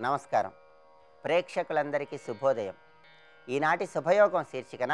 నమస్కారం ప్రేక్షకులందరికీ శుభోదయం ఈనాటి శుభయోగం శీర్షికన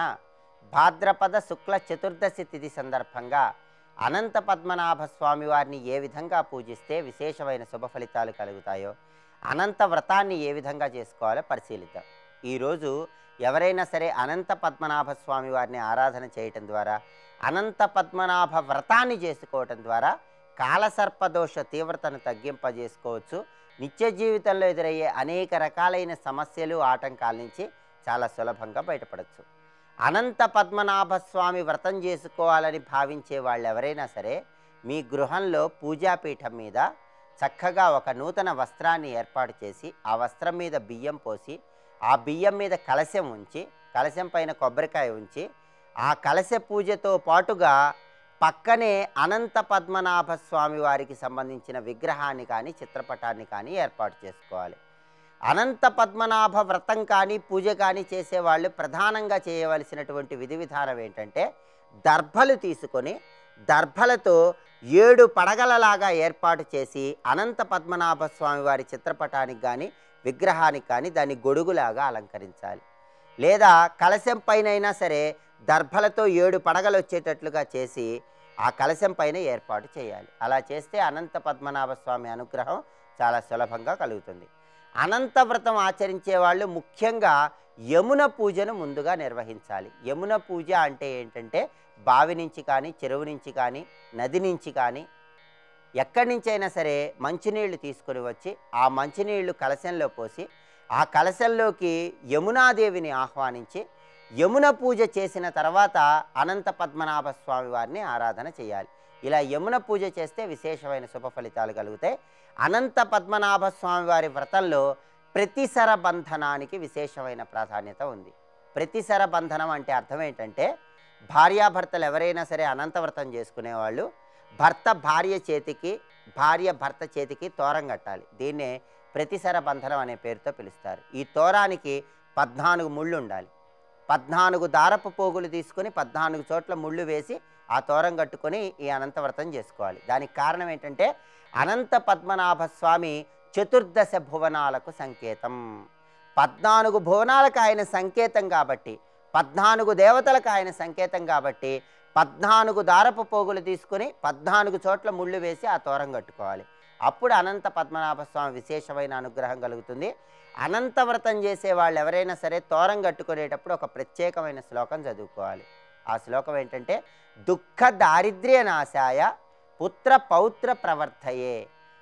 భాద్రపద శుక్ల చతుర్దశి తిథి సందర్భంగా అనంత పద్మనాభ స్వామి వారిని ఏ విధంగా పూజిస్తే విశేషమైన శుభ ఫలితాలు కలుగుతాయో అనంత వ్రతాన్ని ఏ విధంగా చేసుకోవాలో పరిశీలిద్దాం ఈరోజు ఎవరైనా సరే అనంత పద్మనాభ స్వామి వారిని ఆరాధన చేయటం ద్వారా అనంత పద్మనాభ వ్రతాన్ని చేసుకోవటం ద్వారా కాలసర్పదోష తీవ్రతను తగ్గింపజేసుకోవచ్చు నిత్య జీవితంలో ఎదురయ్యే అనేక రకాలైన సమస్యలు ఆటంకాల నుంచి చాలా సులభంగా బయటపడవచ్చు అనంత పద్మనాభ స్వామి వ్రతం చేసుకోవాలని భావించే వాళ్ళు ఎవరైనా సరే మీ గృహంలో పూజాపీఠం మీద చక్కగా ఒక నూతన వస్త్రాన్ని ఏర్పాటు చేసి ఆ వస్త్రం మీద బియ్యం పోసి ఆ బియ్యం మీద కలశం ఉంచి కలశం పైన కొబ్బరికాయ ఉంచి ఆ కలశ పూజతో పాటుగా పక్కనే అనంత పద్మనాభ స్వామి వారికి సంబంధించిన విగ్రహాన్ని కానీ చిత్రపటాన్ని కానీ ఏర్పాటు చేసుకోవాలి అనంత పద్మనాభ వ్రతం కానీ పూజ కానీ చేసేవాళ్ళు ప్రధానంగా చేయవలసినటువంటి విధి విధానం ఏంటంటే దర్భలు తీసుకొని దర్భలతో ఏడు పడగలలాగా ఏర్పాటు చేసి అనంత పద్మనాభ స్వామి వారి చిత్రపటానికి కానీ విగ్రహానికి కానీ దాన్ని గొడుగులాగా అలంకరించాలి లేదా కలశం పైన అయినా సరే దర్భలతో ఏడు పడగలు వచ్చేటట్లుగా చేసి ఆ కలశం పైన ఏర్పాటు చేయాలి అలా చేస్తే అనంత పద్మనాభ స్వామి అనుగ్రహం చాలా సులభంగా కలుగుతుంది అనంత వ్రతం ఆచరించే వాళ్ళు ముఖ్యంగా యమున పూజను ముందుగా నిర్వహించాలి యమున పూజ అంటే ఏంటంటే బావి నుంచి కానీ చెరువు నుంచి కానీ నది నుంచి కానీ ఎక్కడి నుంచైనా సరే మంచినీళ్లు తీసుకొని వచ్చి ఆ మంచినీళ్లు కలశంలో పోసి ఆ కలశంలోకి యమునాదేవిని ఆహ్వానించి యమున పూజ చేసిన తర్వాత అనంత పద్మనాభ స్వామి వారిని ఆరాధన చేయాలి ఇలా యమున పూజ చేస్తే విశేషమైన శుభ ఫలితాలు కలుగుతాయి అనంత పద్మనాభ స్వామి వారి వ్రతంలో ప్రతిసర బంధనానికి విశేషమైన ప్రాధాన్యత ఉంది ప్రతిసర బంధనం అంటే అర్థం ఏంటంటే భార్యాభర్తలు ఎవరైనా సరే అనంత వ్రతం చేసుకునేవాళ్ళు భర్త భార్య చేతికి భార్య భర్త చేతికి తోరం కట్టాలి దీన్నే ప్రతిసర బంధనం అనే పేరుతో పిలుస్తారు ఈ తోరానికి పద్నాలుగు ముళ్ళు ఉండాలి పద్నాలుగు దారపు పోగులు తీసుకొని పద్నాలుగు చోట్ల ముళ్ళు వేసి ఆ తోరం కట్టుకొని ఈ అనంత వ్రతం చేసుకోవాలి దానికి కారణం ఏంటంటే అనంత పద్మనాభ స్వామి చతుర్దశ భువనాలకు సంకేతం పద్నాలుగు భువనాలకు ఆయన సంకేతం కాబట్టి పద్నాలుగు దేవతలకు ఆయన సంకేతం కాబట్టి పద్నాలుగు దారపు పోగులు తీసుకొని పద్నాలుగు చోట్ల ముళ్ళు వేసి ఆ తోరం కట్టుకోవాలి అప్పుడు అనంత పద్మనాభ స్వామి విశేషమైన అనుగ్రహం కలుగుతుంది అనంత వ్రతం చేసే వాళ్ళు ఎవరైనా సరే తోరం కట్టుకునేటప్పుడు ఒక ప్రత్యేకమైన శ్లోకం చదువుకోవాలి ఆ శ్లోకం ఏంటంటే దుఃఖ దారిద్ర్య నాశాయ పుత్ర పౌత్ర ప్రవర్తయే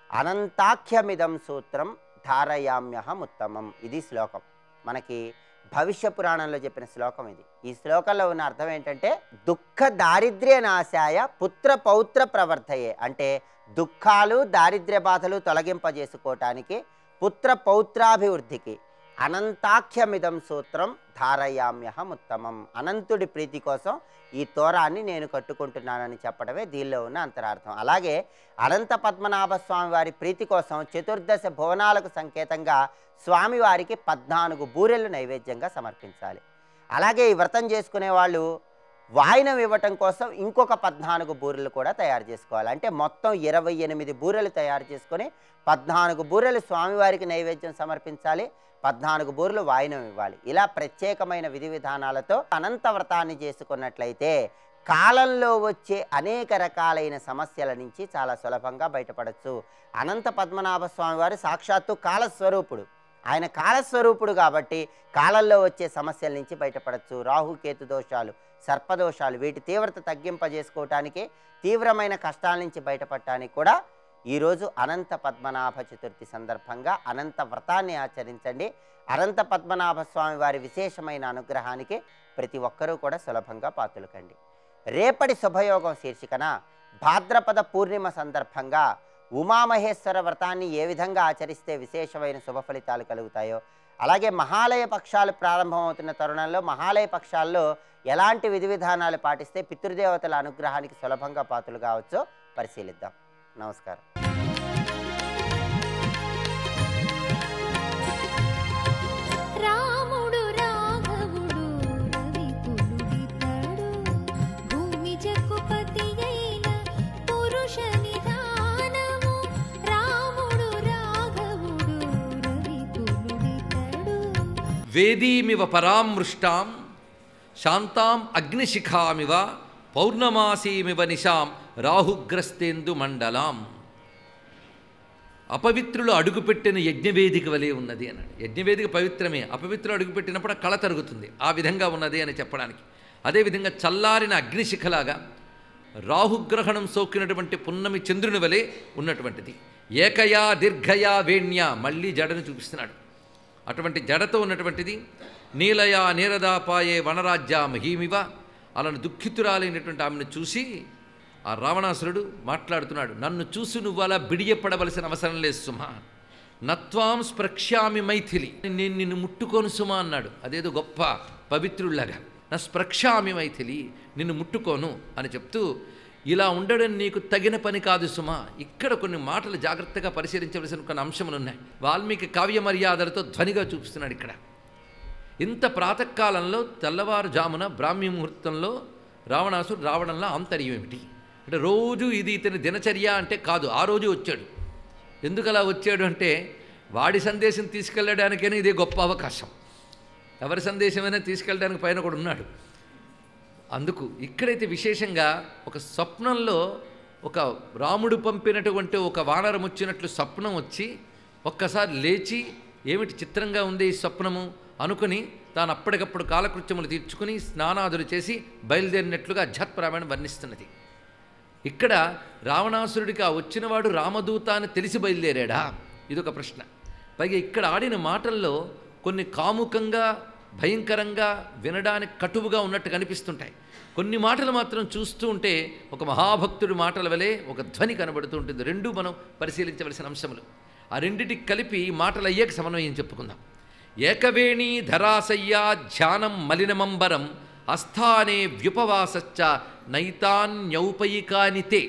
అనంతాఖ్యమిదం సూత్రం ధారయామ్యహం ఉత్తమం ఇది శ్లోకం మనకి భవిష్య పురాణంలో చెప్పిన శ్లోకం ఇది ఈ శ్లోకంలో ఉన్న అర్థం ఏంటంటే దుఃఖ దారిద్ర్య నాశాయ పుత్ర పౌత్ర ప్రవర్తయే అంటే దుఃఖాలు దారిద్ర్య బాధలు తొలగింపజేసుకోవటానికి పుత్ర పౌత్రాభివృద్ధికి అనంతాఖ్యమిదం సూత్రం ధారయామ్యహం ఉత్తమం అనంతుడి ప్రీతి కోసం ఈ తోరాన్ని నేను కట్టుకుంటున్నానని చెప్పడమే దీనిలో ఉన్న అంతరార్థం అలాగే అనంత పద్మనాభ స్వామి వారి ప్రీతి కోసం చతుర్దశ భువనాలకు సంకేతంగా స్వామివారికి పద్నాలుగు బూరెలు నైవేద్యంగా సమర్పించాలి అలాగే ఈ వ్రతం చేసుకునే వాళ్ళు వాయినం ఇవ్వటం కోసం ఇంకొక పద్నాలుగు బూరెలు కూడా తయారు చేసుకోవాలి అంటే మొత్తం ఇరవై ఎనిమిది బూరెలు తయారు చేసుకొని పద్నాలుగు బూరెలు స్వామివారికి నైవేద్యం సమర్పించాలి పద్నాలుగు బూరెలు వాయినం ఇవ్వాలి ఇలా ప్రత్యేకమైన విధి విధానాలతో అనంత వ్రతాన్ని చేసుకున్నట్లయితే కాలంలో వచ్చే అనేక రకాలైన సమస్యల నుంచి చాలా సులభంగా బయటపడచ్చు అనంత పద్మనాభ స్వామి వారు సాక్షాత్తు కాలస్వరూపుడు ఆయన కాలస్వరూపుడు కాబట్టి కాలంలో వచ్చే సమస్యల నుంచి బయటపడచ్చు రాహుకేతు దోషాలు సర్పదోషాలు వీటి తీవ్రత తగ్గింపజేసుకోవటానికి తీవ్రమైన కష్టాల నుంచి బయటపడటానికి కూడా ఈరోజు అనంత పద్మనాభ చతుర్థి సందర్భంగా అనంత వ్రతాన్ని ఆచరించండి అనంత పద్మనాభ స్వామి వారి విశేషమైన అనుగ్రహానికి ప్రతి ఒక్కరూ కూడా సులభంగా పాతులకండి రేపటి శుభయోగం శీర్షికన భాద్రపద పూర్ణిమ సందర్భంగా ఉమామహేశ్వర వ్రతాన్ని ఏ విధంగా ఆచరిస్తే విశేషమైన శుభ ఫలితాలు కలుగుతాయో అలాగే మహాలయ పక్షాలు ప్రారంభమవుతున్న తరుణంలో మహాలయ పక్షాల్లో ఎలాంటి విధి విధానాలు పాటిస్తే పితృదేవతల అనుగ్రహానికి సులభంగా పాత్రలు కావచ్చో పరిశీలిద్దాం నమస్కారం రాముడు రాఘవుడు రవి పులుడితడు భూమి జక్కుపతి అయిన పురుష నిధానము రాముడు రాఘవుడు రవి పులుడితడు వేదీమివ పరామృష్టాం శాంతాం అగ్నిశిఖామివ పౌర్ణమాసీమివ నిశాం రాహుగ్రస్తేందు మండలాం అపవిత్రులు అడుగుపెట్టిన యజ్ఞవేదిక వలె ఉన్నది అన్నాడు యజ్ఞవేదిక పవిత్రమే అపవిత్రులు అడుగుపెట్టినప్పుడు ఆ కళ తరుగుతుంది ఆ విధంగా ఉన్నది అని చెప్పడానికి అదేవిధంగా చల్లారిన అగ్నిశిఖలాగా రాహుగ్రహణం సోకినటువంటి పున్నమి చంద్రుని వలె ఉన్నటువంటిది ఏకయా దీర్ఘయా వేణ్య మళ్ళీ జడను చూపిస్తున్నాడు అటువంటి జడతో ఉన్నటువంటిది నీలయా నీరదాపాయే వనరాజ్య మహీమివ అలాని దుఃఖితురాలైనటువంటి ఆమెను చూసి ఆ రావణాసురుడు మాట్లాడుతున్నాడు నన్ను చూసి నువ్వు అలా బిడియపడవలసిన అవసరం లేదు సుమా నత్వాం స్పృక్ష్యామి మైథిలి నేను నిన్ను ముట్టుకోను సుమా అన్నాడు అదేదో గొప్ప పవిత్రుల్లాగా నా స్పృక్ష్యామి మైథిలి నిన్ను ముట్టుకోను అని చెప్తూ ఇలా ఉండడం నీకు తగిన పని కాదు సుమా ఇక్కడ కొన్ని మాటలు జాగ్రత్తగా పరిశీలించవలసిన కొన్ని అంశములు ఉన్నాయి వాల్మీకి కావ్య మర్యాదలతో ధ్వనిగా చూపిస్తున్నాడు ఇక్కడ ఇంత ప్రాతకాలంలో తెల్లవారుజామున బ్రాహ్మీ ముహూర్తంలో రావణాసుడు రావడంలో ఆంతర్యం ఏమిటి అంటే రోజు ఇది ఇతని దినచర్య అంటే కాదు ఆ రోజు వచ్చాడు ఎందుకు అలా వచ్చాడు అంటే వాడి సందేశం తీసుకెళ్ళడానికైనా ఇదే గొప్ప అవకాశం ఎవరి సందేశమైనా తీసుకెళ్ళడానికి పైన కూడా ఉన్నాడు అందుకు ఇక్కడైతే విశేషంగా ఒక స్వప్నంలో ఒక రాముడు పంపినటువంటి ఒక వానరం వచ్చినట్లు స్వప్నం వచ్చి ఒక్కసారి లేచి ఏమిటి చిత్రంగా ఉంది ఈ స్వప్నము అనుకుని తాను అప్పటికప్పుడు కాలకృత్యములు తీర్చుకుని స్నానాదులు చేసి బయలుదేరినట్లుగా అధ్యాత్మరామాయణం వర్ణిస్తున్నది ఇక్కడ రావణాసురుడికి ఆ వచ్చినవాడు రామదూత అని తెలిసి బయలుదేరాడా ఇదొక ప్రశ్న పైగా ఇక్కడ ఆడిన మాటల్లో కొన్ని కాముకంగా భయంకరంగా వినడానికి కటువుగా ఉన్నట్టు కనిపిస్తుంటాయి కొన్ని మాటలు మాత్రం చూస్తూ ఉంటే ఒక మహాభక్తుడి మాటల వలె ఒక ధ్వని కనబడుతూ ఉంటుంది రెండు మనం పరిశీలించవలసిన అంశములు ఆ రెండిటికి కలిపి ఈ మాటలు అయ్యాక సమన్వయం చెప్పుకుందాం ఏకవేణి ధరాసయ్యా ధ్యానం మలినమంబరం అస్థానే వ్యుపవాసచ్చ నైతాన్యౌపయికానితే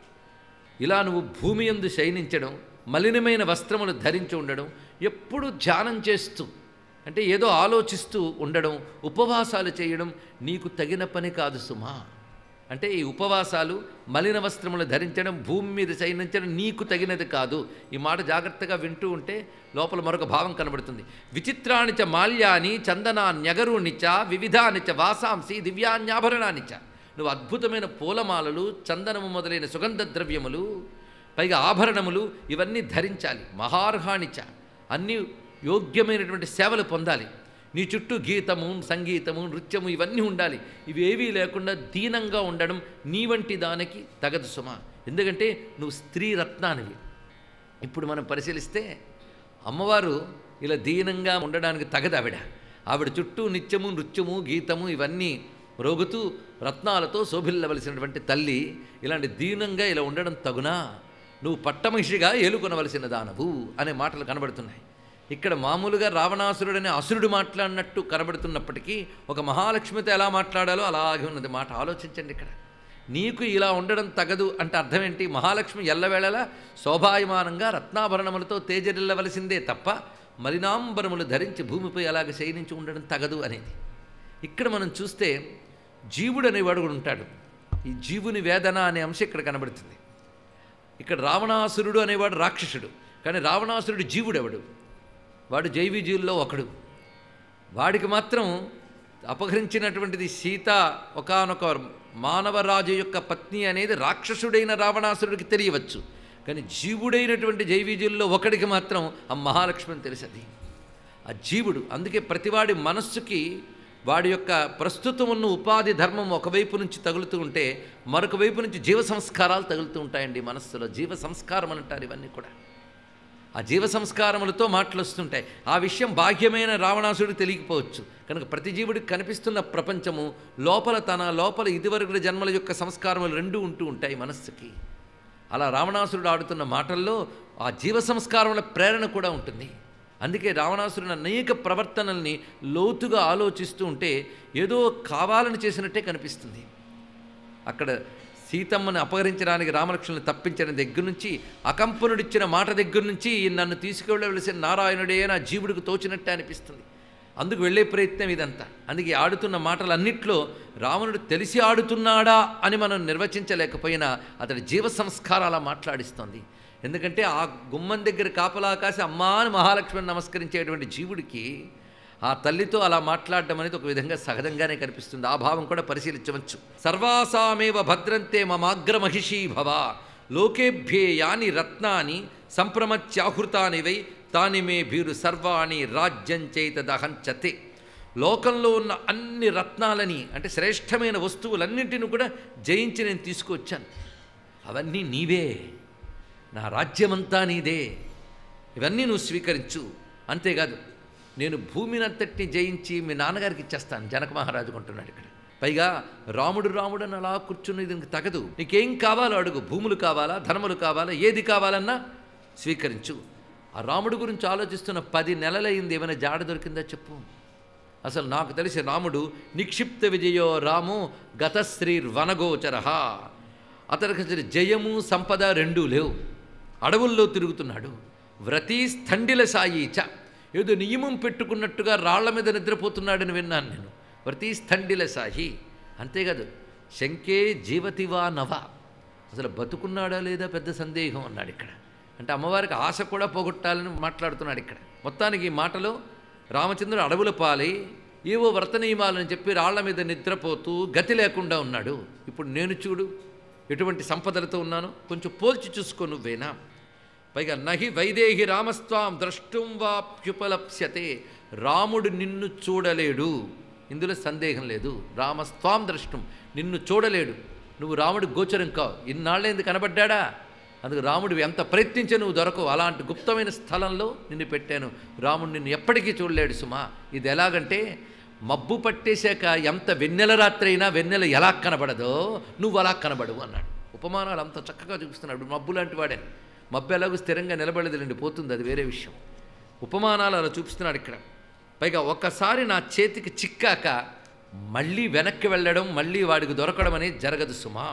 ఇలా నువ్వు భూమి యందు శయనించడం మలినమైన వస్త్రములు ధరించి ఉండడం ఎప్పుడు ధ్యానం చేస్తూ అంటే ఏదో ఆలోచిస్తూ ఉండడం ఉపవాసాలు చేయడం నీకు తగిన పని కాదు సుమా అంటే ఈ ఉపవాసాలు మలిన వస్త్రములు ధరించడం భూమి మీద శయనించడం నీకు తగినది కాదు ఈ మాట జాగ్రత్తగా వింటూ ఉంటే లోపల మరొక భావం కనబడుతుంది విచిత్రానిచ మాల్యాని చందనాన్యగరునిచ వివిధానిచ వాసాంసి దివ్యాన్యాభరణానిచ నువ్వు అద్భుతమైన పూలమాలలు చందనము మొదలైన సుగంధ ద్రవ్యములు పైగా ఆభరణములు ఇవన్నీ ధరించాలి మహార్హానిచ అన్ని యోగ్యమైనటువంటి సేవలు పొందాలి నీ చుట్టూ గీతము సంగీతము నృత్యము ఇవన్నీ ఉండాలి ఇవి ఏవీ లేకుండా దీనంగా ఉండడం నీ వంటి దానికి తగదు సుమ ఎందుకంటే నువ్వు స్త్రీ రత్నానివి ఇప్పుడు మనం పరిశీలిస్తే అమ్మవారు ఇలా దీనంగా ఉండడానికి తగదు ఆవిడ ఆవిడ చుట్టూ నిత్యము నృత్యము గీతము ఇవన్నీ రోగుతూ రత్నాలతో శోభిల్లవలసినటువంటి తల్లి ఇలాంటి దీనంగా ఇలా ఉండడం తగునా నువ్వు పట్టమహిషిగా ఏలుకొనవలసిన దానవు అనే మాటలు కనబడుతున్నాయి ఇక్కడ మామూలుగా రావణాసురుడనే అసురుడు మాట్లాడినట్టు కనబడుతున్నప్పటికీ ఒక మహాలక్ష్మితో ఎలా మాట్లాడాలో అలాగే ఉన్నది మాట ఆలోచించండి ఇక్కడ నీకు ఇలా ఉండడం తగదు అంటే అర్థం ఏంటి మహాలక్ష్మి ఎల్లవేళలా శోభాయమానంగా రత్నాభరణములతో తేజరిల్లవలసిందే తప్ప మలినాంబరములు ధరించి భూమిపై అలాగ శయనించి ఉండడం తగదు అనేది ఇక్కడ మనం చూస్తే జీవుడు అనేవాడు కూడా ఉంటాడు ఈ జీవుని వేదన అనే అంశం ఇక్కడ కనబడుతుంది ఇక్కడ రావణాసురుడు అనేవాడు రాక్షసుడు కానీ రావణాసురుడు జీవుడెవడు వాడు జైవిజీవుల్లో ఒకడు వాడికి మాత్రం అపహరించినటువంటిది సీత ఒకానొక మానవరాజు యొక్క పత్ని అనేది రాక్షసుడైన రావణాసురుడికి తెలియవచ్చు కానీ జీవుడైనటువంటి జైవిజీవుల్లో ఒకడికి మాత్రం ఆ మహాలక్ష్మి తెలిసది ఆ జీవుడు అందుకే ప్రతివాడి మనస్సుకి వాడి యొక్క ప్రస్తుతం ఉన్న ఉపాధి ధర్మం ఒకవైపు నుంచి తగులుతూ ఉంటే మరొక వైపు నుంచి జీవ సంస్కారాలు తగులుతూ ఉంటాయండి మనస్సులో జీవ సంస్కారం అని అంటారు ఇవన్నీ కూడా ఆ జీవ సంస్కారములతో మాటలు వస్తుంటాయి ఆ విషయం బాహ్యమైన రావణాసుడికి తెలియకపోవచ్చు కనుక ప్రతి జీవుడికి కనిపిస్తున్న ప్రపంచము లోపల తన లోపల ఇదివరకుల జన్మల యొక్క సంస్కారములు రెండూ ఉంటూ ఉంటాయి మనస్సుకి అలా రావణాసురుడు ఆడుతున్న మాటల్లో ఆ జీవ సంస్కారముల ప్రేరణ కూడా ఉంటుంది అందుకే రావణాసురుని అనేక ప్రవర్తనల్ని లోతుగా ఆలోచిస్తూ ఉంటే ఏదో కావాలని చేసినట్టే కనిపిస్తుంది అక్కడ సీతమ్మని అపహరించడానికి రామలక్ష్మణుని తప్పించిన దగ్గర నుంచి అకంపనుడిచ్చిన మాట దగ్గర నుంచి నన్ను తీసుకువెళ్ళవలసిన నారాయణుడే నా జీవుడికి తోచినట్టే అనిపిస్తుంది అందుకు వెళ్ళే ప్రయత్నం ఇదంతా అందుకే ఈ ఆడుతున్న మాటలన్నిట్లో రావణుడు తెలిసి ఆడుతున్నాడా అని మనం నిర్వచించలేకపోయినా అతడి జీవ సంస్కారాల మాట్లాడిస్తోంది ఎందుకంటే ఆ గుమ్మం దగ్గర కాపలా కాసి అమ్మా అని మహాలక్ష్మిని నమస్కరించేటువంటి జీవుడికి ఆ తల్లితో అలా మాట్లాడడం అనేది ఒక విధంగా సహజంగానే కనిపిస్తుంది ఆ భావం కూడా పరిశీలించవచ్చు సర్వాసామేవ భద్రంతే మమాగ్ర మహిషీ భవ లోకేభ్యే యాని రత్నాని సంప్రమత్యాహృతాని వై తాని మే భీరు సర్వాణి రాజ్యం చేతదహంచతే లోకంలో ఉన్న అన్ని రత్నాలని అంటే శ్రేష్టమైన వస్తువులన్నింటిని కూడా జయించి నేను తీసుకువచ్చాను అవన్నీ నీవే నా రాజ్యమంతా నీదే ఇవన్నీ నువ్వు స్వీకరించు అంతేకాదు నేను భూమినంతటిని జయించి మీ నాన్నగారికి ఇచ్చేస్తాను జనక మహారాజు కొంటున్నాడు ఇక్కడ పైగా రాముడు రాముడు అని అలా కూర్చుని దీనికి తగదు నీకేం కావాలో అడుగు భూములు కావాలా ధనములు కావాలా ఏది కావాలన్నా స్వీకరించు ఆ రాముడు గురించి ఆలోచిస్తున్న పది నెలలైంది ఏమైనా జాడ దొరికిందా చెప్పు అసలు నాకు తెలిసి రాముడు నిక్షిప్త విజయో రాము గతశ్రీర్వనగోచర అతనికి అసలు జయము సంపద రెండూ లేవు అడవుల్లో తిరుగుతున్నాడు వ్రతీ స్థండిల సాయీచ ఏదో నియమం పెట్టుకున్నట్టుగా రాళ్ల మీద నిద్రపోతున్నాడని విన్నాను నేను వ్రతీ స్థండిల సాయి అంతేకాదు శంకే జీవతివా నవ అసలు బతుకున్నాడా లేదా పెద్ద సందేహం అన్నాడు ఇక్కడ అంటే అమ్మవారికి ఆశ కూడా పోగొట్టాలని మాట్లాడుతున్నాడు ఇక్కడ మొత్తానికి ఈ మాటలో రామచంద్రుడు అడవుల పాలై ఏవో వ్రత నియమాలని చెప్పి రాళ్ల మీద నిద్రపోతూ గతి లేకుండా ఉన్నాడు ఇప్పుడు నేను చూడు ఎటువంటి సంపదలతో ఉన్నాను కొంచెం పోల్చి చూసుకో నువ్వేనా పైగా నహి వైదేహి రామస్వాం ద్రష్టం వాప్యుపలప్స్యతే రాముడు నిన్ను చూడలేడు ఇందులో సందేహం లేదు రామస్వాం ద్రష్టం నిన్ను చూడలేడు నువ్వు రాముడి గోచరం కావు ఇన్నాళ్ళేంది కనబడ్డాడా అందుకు రాముడు ఎంత ప్రయత్నించే నువ్వు దొరకవు అలాంటి గుప్తమైన స్థలంలో నిన్ను పెట్టాను రాముడు నిన్ను ఎప్పటికీ చూడలేడు సుమా ఇది ఎలాగంటే మబ్బు పట్టేశాక ఎంత వెన్నెల రాత్రి అయినా వెన్నెల ఎలా కనబడదో నువ్వు అలా కనబడవు అన్నాడు ఉపమానాలు అంత చక్కగా చూపిస్తున్నాడు ఇప్పుడు మబ్బు లాంటి వాడే మబ్బు ఎలాగో స్థిరంగా నిలబడదులేండి పోతుంది అది వేరే విషయం ఉపమానాలు అలా చూపిస్తున్నాడు ఇక్కడ పైగా ఒక్కసారి నా చేతికి చిక్కాక మళ్ళీ వెనక్కి వెళ్ళడం మళ్ళీ వాడికి దొరకడం అనేది జరగదు సుమా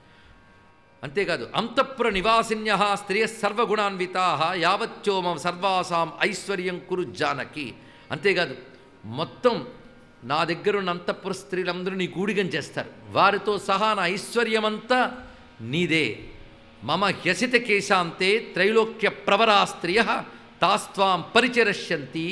అంతేకాదు అంతఃపుర నివాసిన్య స్త్రియ సర్వగుణాన్వితా యావచ్చోమం సర్వాసాం ఐశ్వర్యం కురు జానకి అంతేకాదు మొత్తం నా దగ్గర ఉన్న అంతఃపుర స్త్రీలందరూ నీ గూడిగం చేస్తారు వారితో సహా నా ఐశ్వర్యమంతా నీదే మమ హ్యసిత కేశాంతే త్రైలోక్య ప్రవరా స్త్రియ తాస్త్వాం పరిచరష్యంతి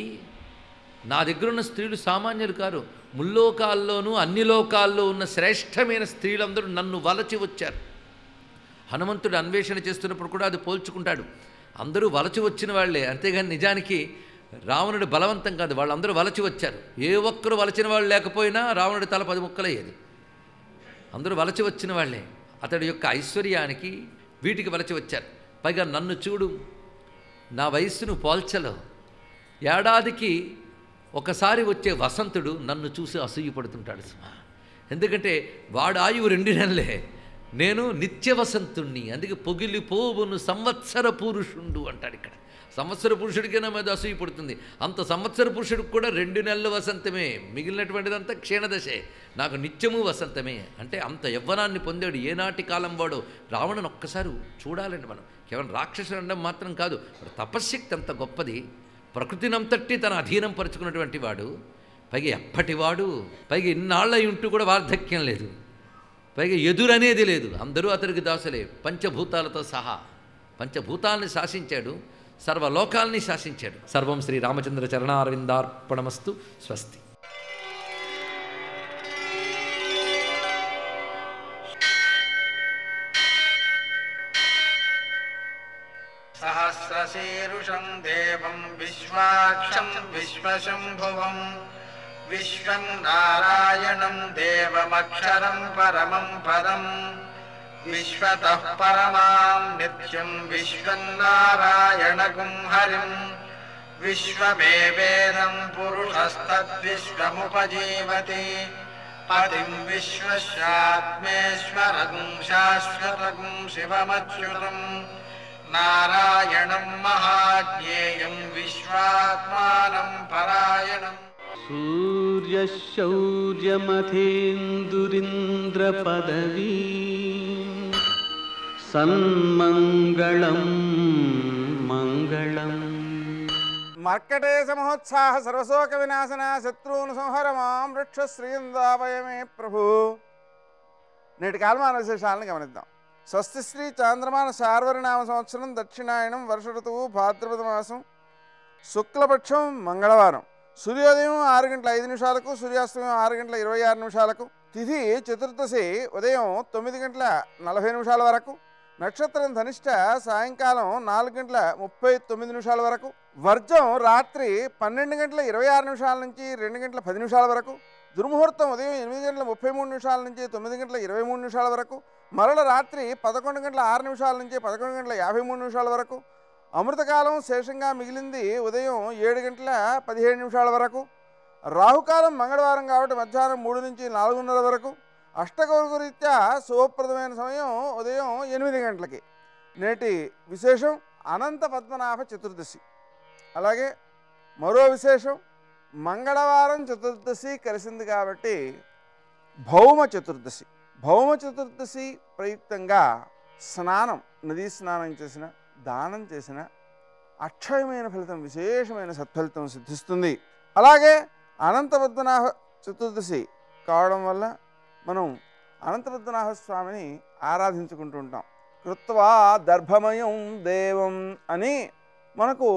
నా దగ్గర ఉన్న స్త్రీలు సామాన్యులు కారు ముల్లోకాల్లోనూ అన్ని లోకాల్లో ఉన్న శ్రేష్టమైన స్త్రీలందరూ నన్ను వలచి వచ్చారు హనుమంతుడు అన్వేషణ చేస్తున్నప్పుడు కూడా అది పోల్చుకుంటాడు అందరూ వలచి వచ్చిన వాళ్ళే అంతేగాని నిజానికి రావణుడు బలవంతం కాదు వాళ్ళందరూ వలచి వచ్చారు ఏ ఒక్కరు వలచిన వాళ్ళు లేకపోయినా రావణుడి తల పది ముక్కలయ్యేది అందరూ వలచి వచ్చిన వాళ్ళే అతడి యొక్క ఐశ్వర్యానికి వీటికి వలచి వచ్చారు పైగా నన్ను చూడు నా వయస్సును పోల్చలో ఏడాదికి ఒకసారి వచ్చే వసంతుడు నన్ను చూసి అసూయపడుతుంటాడు సుమా ఎందుకంటే వాడు ఆయువు రెండు నెలలే నేను నిత్య వసంతుణ్ణి అందుకే పొగిలి పోవును సంవత్సర పురుషుండు అంటాడు ఇక్కడ సంవత్సర పురుషుడికైనా మీద అసూయ పుడుతుంది అంత సంవత్సర పురుషుడికి కూడా రెండు నెలల వసంతమే మిగిలినటువంటిదంతా క్షీణదశే నాకు నిత్యము వసంతమే అంటే అంత యవ్వనాన్ని పొందాడు ఏనాటి కాలం వాడు రావణుని ఒక్కసారి చూడాలండి మనం కేవలం రాక్షసుడు అనడం మాత్రం కాదు వాడు తపశ్శక్తి అంత గొప్పది ప్రకృతినంతటి తన అధీనం పరుచుకున్నటువంటి వాడు పైగా ఎప్పటివాడు పైగా ఇన్నాళ్ళై ఉంటూ కూడా వార్ధక్యం లేదు పైగా ఎదురనేది లేదు అందరూ అతనికి దాసులే పంచభూతాలతో సహా పంచభూతాలని శాసించాడు సర్వలోకాల్ని శాసించాడు సర్వం శ్రీ రామచంద్ర చరణారవిందార్పణమస్తు స్వస్తి सहस्रशीरुषं देवं विश्वाक्षं विश्वशम्भुवम् विश्वं नारायणं देवमक्षरं परमं पदम् विश्वतः परमां नित्यं विश्वं नारायणगुं हरिम् विश्वमेवेदं पुरुषस्तद्विश्वमुपजीवति पतिं विश्वस्यात्मेश्वरगुं शाश्वतगुं शिवमच्युतम् नारायणं महाज्ञेयं विश्वात्मानं परायणम् सूर्यशौर्यमथेन्दुरिन्द्रपदवी सन्मङ्गलं मङ्गलम् మర్కటేశ మహోత్సాహ సర్వశోక వినాశన శత్రువును సంహర మాం వృక్ష శ్రీందావయమే ప్రభు నేటి కాలమాన విశేషాలను గమనిద్దాం స్వస్తి శ్రీ చాంద్రమాన శార్వరినామ సంవత్సరం దక్షిణాయనం వర్ష ఋతువు భాద్రపద మాసం శుక్లపక్షం మంగళవారం సూర్యోదయం ఆరు గంటల ఐదు నిమిషాలకు సూర్యాస్తమయం ఆరు గంటల ఇరవై ఆరు నిమిషాలకు తిథి చతుర్దశి ఉదయం తొమ్మిది గంటల నలభై నిమిషాల వరకు నక్షత్రం ధనిష్ట సాయంకాలం నాలుగు గంటల ముప్పై తొమ్మిది నిమిషాల వరకు వర్జం రాత్రి పన్నెండు గంటల ఇరవై ఆరు నిమిషాల నుంచి రెండు గంటల పది నిమిషాల వరకు దుర్ముహూర్తం ఉదయం ఎనిమిది గంటల ముప్పై మూడు నిమిషాల నుంచి తొమ్మిది గంటల ఇరవై మూడు నిమిషాల వరకు మరల రాత్రి పదకొండు గంటల ఆరు నిమిషాల నుంచి పదకొండు గంటల యాభై మూడు నిమిషాల వరకు అమృతకాలం శేషంగా మిగిలింది ఉదయం ఏడు గంటల పదిహేడు నిమిషాల వరకు రాహుకాలం మంగళవారం కాబట్టి మధ్యాహ్నం మూడు నుంచి నాలుగున్నర వరకు అష్టగౌరగరీత్యా శుభప్రదమైన సమయం ఉదయం ఎనిమిది గంటలకి నేటి విశేషం అనంత పద్మనాభ చతుర్దశి అలాగే మరో విశేషం మంగళవారం చతుర్దశి కలిసింది కాబట్టి భౌమ చతుర్దశి భౌమ చతుర్దశి ప్రయుక్తంగా స్నానం నదీ స్నానం చేసిన దానం చేసిన అక్షయమైన ఫలితం విశేషమైన సత్ఫలితం సిద్ధిస్తుంది అలాగే అనంత పద్మనాభ చతుర్దశి కావడం వల్ల మనం అనంత పద్మనాభ స్వామిని ఆరాధించుకుంటూ ఉంటాం కృత్వా దర్భమయం దేవం అని మనకు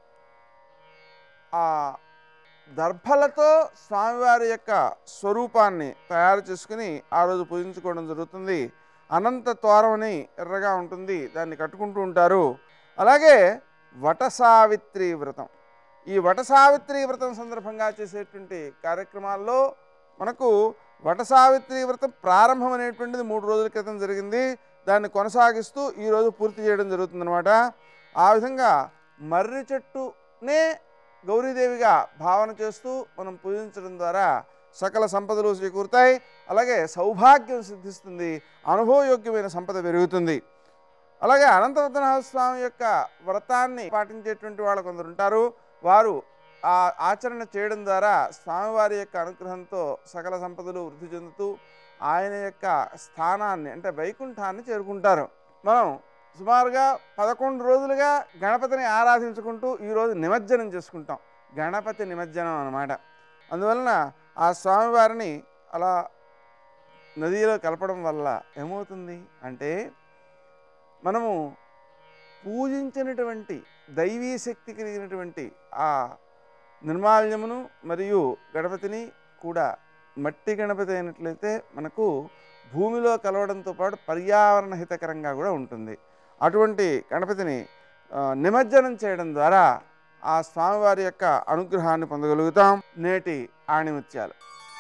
ఆ దర్భలతో స్వామివారి యొక్క స్వరూపాన్ని తయారు చేసుకుని ఆ రోజు పూజించుకోవడం జరుగుతుంది అనంత ద్వారం అని ఎర్రగా ఉంటుంది దాన్ని కట్టుకుంటూ ఉంటారు అలాగే వటసావిత్రి వ్రతం ఈ వటసావిత్రి వ్రతం సందర్భంగా చేసేటువంటి కార్యక్రమాల్లో మనకు వటసావిత్రి వ్రతం ప్రారంభం అనేటువంటిది మూడు రోజుల క్రితం జరిగింది దాన్ని కొనసాగిస్తూ ఈరోజు పూర్తి చేయడం జరుగుతుందన్నమాట ఆ విధంగా మర్రి చెట్టునే గౌరీదేవిగా భావన చేస్తూ మనం పూజించడం ద్వారా సకల సంపదలు చేకూరుతాయి అలాగే సౌభాగ్యం సిద్ధిస్తుంది అనుభవయోగ్యమైన సంపద పెరుగుతుంది అలాగే అనంతపద్మనాభ స్వామి యొక్క వ్రతాన్ని పాటించేటువంటి వాళ్ళు కొందరు ఉంటారు వారు ఆ ఆచరణ చేయడం ద్వారా స్వామివారి యొక్క అనుగ్రహంతో సకల సంపదలు వృద్ధి చెందుతూ ఆయన యొక్క స్థానాన్ని అంటే వైకుంఠాన్ని చేరుకుంటారు మనం సుమారుగా పదకొండు రోజులుగా గణపతిని ఆరాధించుకుంటూ ఈరోజు నిమజ్జనం చేసుకుంటాం గణపతి నిమజ్జనం అన్నమాట అందువలన ఆ స్వామివారిని అలా నదిలో కలపడం వల్ల ఏమవుతుంది అంటే మనము పూజించినటువంటి దైవీ శక్తి కలిగినటువంటి ఆ నిర్మాల్యమును మరియు గణపతిని కూడా మట్టి గణపతి అయినట్లయితే మనకు భూమిలో కలవడంతో పాటు పర్యావరణ హితకరంగా కూడా ఉంటుంది అటువంటి గణపతిని ఆ, నిమజ్జనం చేయడం ద్వారా ఆ స్వామివారి యొక్క అనుగ్రహాన్ని పొందగలుగుతాం నేటి ఆణిముత్యాలు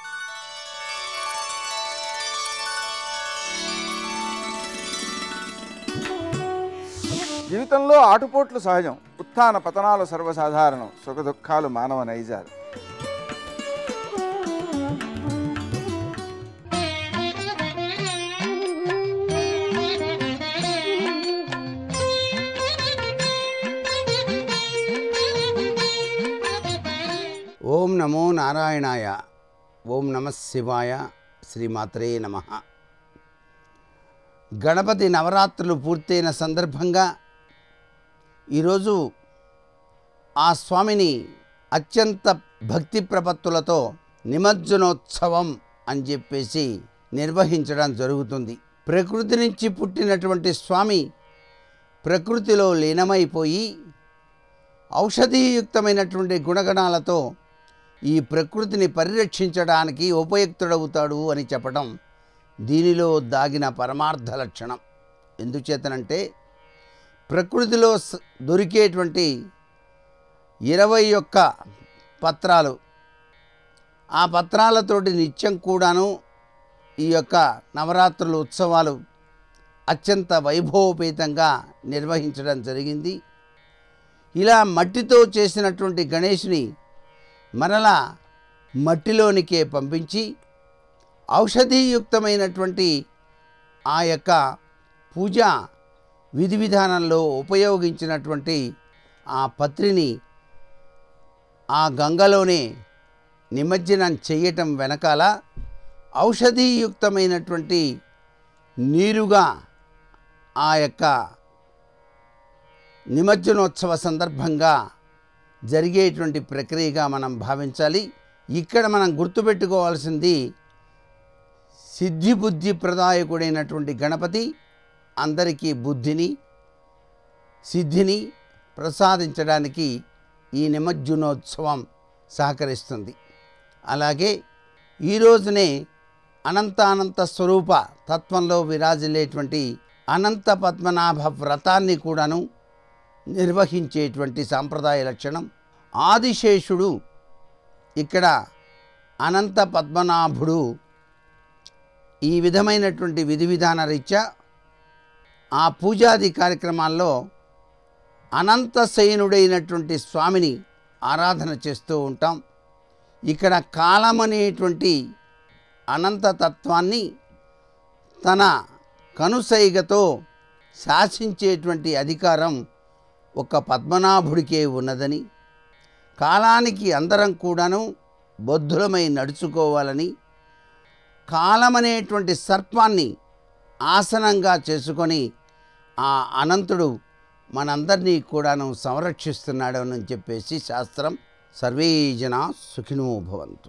జీవితంలో ఆటుపోట్లు సహజం ఉత్థాన పతనాలు సర్వసాధారణం సుఖ దుఃఖాలు మానవ నైజాలు ఓం నమో నారాయణాయ ఓం నమ శివాయ శ్రీమాత్రే నమ గణపతి నవరాత్రులు పూర్తయిన సందర్భంగా ఈరోజు ఆ స్వామిని అత్యంత భక్తి ప్రపత్తులతో నిమజ్జనోత్సవం అని చెప్పేసి నిర్వహించడం జరుగుతుంది ప్రకృతి నుంచి పుట్టినటువంటి స్వామి ప్రకృతిలో లీనమైపోయి ఔషధీయుక్తమైనటువంటి గుణగణాలతో ఈ ప్రకృతిని పరిరక్షించడానికి ఉపయుక్తుడవుతాడు అని చెప్పడం దీనిలో దాగిన పరమార్థ లక్షణం ఎందుచేతనంటే ప్రకృతిలో స- దొరికేటువంటి ఇరవై ఒక్క పత్రాలు ఆ పత్రాలతోటి నిత్యం కూడాను ఈ యొక్క నవరాత్రుల ఉత్సవాలు అత్యంత వైభవపేతంగా నిర్వహించడం జరిగింది ఇలా మట్టితో చేసినటువంటి గణేష్ని మరలా మట్టిలోనికే పంపించి ఔషధీయుక్తమైనటువంటి ఆ యొక్క పూజ విధి విధానంలో ఉపయోగించినటువంటి ఆ పత్రిని ఆ గంగలోనే నిమజ్జనం చేయటం వెనకాల ఔషధీయుక్తమైనటువంటి నీరుగా ఆ యొక్క నిమజ్జనోత్సవ సందర్భంగా జరిగేటువంటి ప్రక్రియగా మనం భావించాలి ఇక్కడ మనం గుర్తుపెట్టుకోవాల్సింది సిద్ధి బుద్ధి ప్రదాయకుడైనటువంటి గణపతి అందరికీ బుద్ధిని సిద్ధిని ప్రసాదించడానికి ఈ నిమజ్జనోత్సవం సహకరిస్తుంది అలాగే ఈ రోజునే అనంతానంత స్వరూప తత్వంలో విరాజిల్లేటువంటి అనంత పద్మనాభ వ్రతాన్ని కూడాను నిర్వహించేటువంటి సాంప్రదాయ లక్షణం ఆదిశేషుడు ఇక్కడ అనంత పద్మనాభుడు ఈ విధమైనటువంటి విధి విధాన రీత్యా ఆ పూజాది కార్యక్రమాల్లో అనంతశయనుడైనటువంటి స్వామిని ఆరాధన చేస్తూ ఉంటాం ఇక్కడ కాలం అనేటువంటి అనంతతత్వాన్ని తన కనుసైగతో శాసించేటువంటి అధికారం ఒక పద్మనాభుడికే ఉన్నదని కాలానికి అందరం కూడాను బొద్ధులమై నడుచుకోవాలని కాలమనేటువంటి సర్పాన్ని ఆసనంగా చేసుకొని ఆ అనంతుడు మనందరినీ కూడాను సంరక్షిస్తున్నాడు అని చెప్పేసి శాస్త్రం సర్వే జనా సుఖినో భవంతు